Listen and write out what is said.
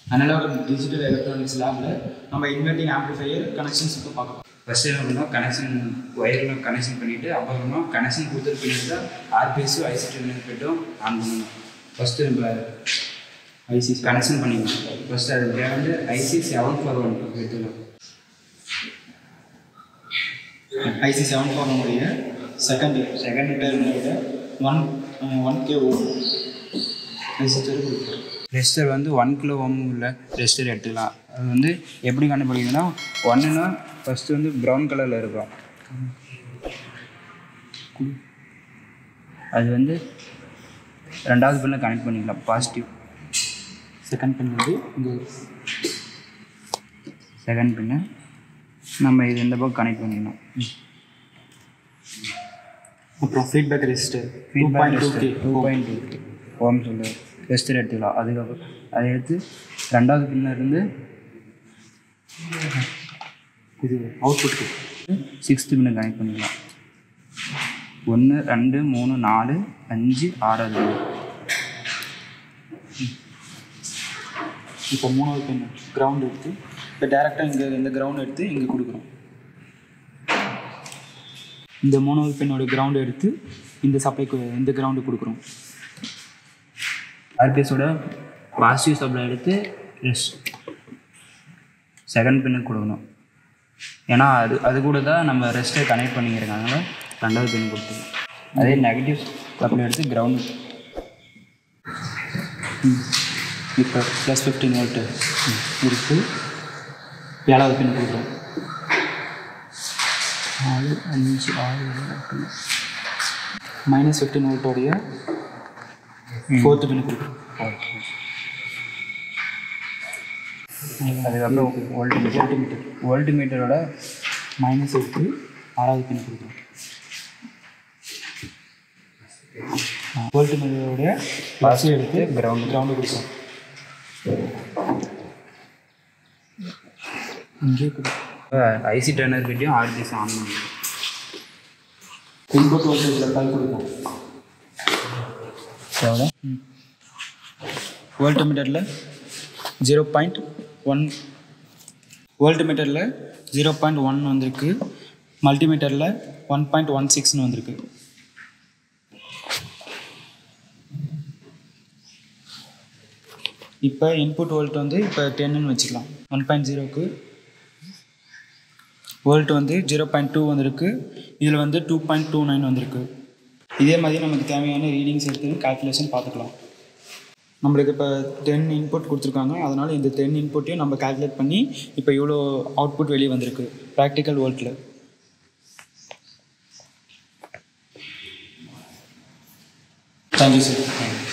Analogue digital electronics லேபில் நம்ம inverting amplifier connections இப்போ பார்க்கலாம் ஃபஸ்ட்டு என்ன பண்ணோம் கனெக்ஷன் ஒயர்லாம் கனெக்ஷன் பண்ணிவிட்டு அப்புறமா கனெக்ஷன் கொடுத்துட்டு பின்னாடி தான் ஆர்பிஎஸும் ஐசிடி போய்ட்டும் ஆன் பண்ணணும் ஃபஸ்ட்டு நம்ம ஐசி கனெக்ஷன் பண்ணிக்கணும் ஃபஸ்ட்டு அது வந்து ஐசி செவன் ஃபோர் ஒன் எடுத்துக்கலாம் ஐசி செவன் ஃபோர் உடைய செகண்ட் செகண்ட் டெர்மினேட்ட one one K ohm resistor கொடுக்குறோம் ரெஸ்டர் வந்து ஒன் கிலோ ஓம் உள்ள ரெஸ்டர் எடுத்துக்கலாம் அது வந்து எப்படி கண்டுபிடிக்கணும்னா ஒன்றுனா ஃபஸ்ட்டு வந்து ப்ரௌன் கலரில் இருக்கும் அது வந்து ரெண்டாவது பின்ன கனெக்ட் பண்ணிக்கலாம் பாசிட்டிவ் செகண்ட் பின் வந்து இங்கே செகண்ட் பின்னு நம்ம இது இந்த பக்கம் கனெக்ட் பண்ணிக்கணும் அப்புறம் feedback resistor two feedback point two K two point two ohm சொல்லு ரெஸ்டர் எடுத்துக்கலாம் அதுக்கப்புறம் அதை எடுத்து ரெண்டாவது பின்ன இருந்து இது அவுட்புட் சிக்ஸ்த்து பின்ன கனெக்ட் பண்ணிக்கலாம் ஒன்று ரெண்டு மூணு நாலு அஞ்சு ஆறாவது பின்னு. இப்போ மூணாவது பின் கிரவுண்ட் எடுத்து இப்போ டேரெக்டாக இங்கே இந்த கிரவுண்ட் எடுத்து இங்கே கொடுக்குறோம் இந்த மூணாவது பின்னோட கிரவுண்ட் எடுத்து இந்த சப்ளைக்கு இந்த கிரவுண்டு கொடுக்குறோம் ஆர்பிஎஸோட பாசிட்டிவ் சப்ளை எடுத்து ரெஸ்ட் செகண்ட் பின்னுக்கு கொடுக்கணும் ஏன்னா அது அது கூட தான் நம்ம ரெஸ்ட்டை கனெக்ட் பண்ணிக்கிறதுனால ரெண்டாவது பின் கொடுத்துருவோம் அதே நெகட்டிவ் சப்ளை எடுத்து கிரவுண்ட் இப்போ ப்ளஸ் ஃபிஃப்டீன் வோல்ட்டு இருக்கு ஏழாவது பின் கொடுக்குறோம் நாலு அஞ்சு ஆறு ஏழு, எட்டு. மைனஸ் ஃபிஃப்டீன் வோல்ட்டோடைய ஃபோர்த்து பின் கொடுக்குறோம் அதுக்கப்புறம் வோல்ட் மீட்டர் மீட்டர் வோல்ட் மீட்டரோட மைனஸ் எடுத்து ஆறாவது பின் கொடுக்குறோம் வோல்ட் மீட்டரோடைய ப்ளஸ் எடுத்து கிரவுண்ட் கிரவுண்டு கொடுக்குறோம் இங்கே கொடுக்கும் ஐசி டர்னர் கிட்டையும் ஆர்பிஎஸ் ஆன் பண்ணிடுவோம் இன்புட் வோல்டேஜில் கால் கொடுக்கும் எவ்வளோ வோல்ட் மீட்டரில் ஜீரோ பாயிண்ட் ஒன் வோல்ட் மீட்டரில் ஜீரோ பாயிண்ட் ஒன் வந்திருக்கு மல்டிமீட்டரில் ஒன் பாயிண்ட் ஒன் சிக்ஸ்னு வந்திருக்கு இப்போ இன்புட் வோல்ட் வந்து இப்போ டென்னு வச்சுக்கலாம் ஒன் பாயிண்ட் ஜீரோக்கு வோல்ட் வந்து ஜீரோ பாயிண்ட் டூ வந்திருக்கு இதில் வந்து டூ பாயிண்ட் டூ நைன் வந்திருக்கு இதே மாதிரி நமக்கு தேவையான ரீடிங்ஸ் எடுத்து கால்குலேஷன் பார்த்துக்கலாம் நம்மளுக்கு இப்போ டென் இன்புட் கொடுத்துருக்காங்க அதனால் இந்த டென் இன்புட்டையும் நம்ம கால்குலேட் பண்ணி இப்போ இவ்வளோ அவுட்புட் வெளியே வந்திருக்கு ப்ராக்டிக்கல் வோல்ட்டில் தேங்க்யூ சார்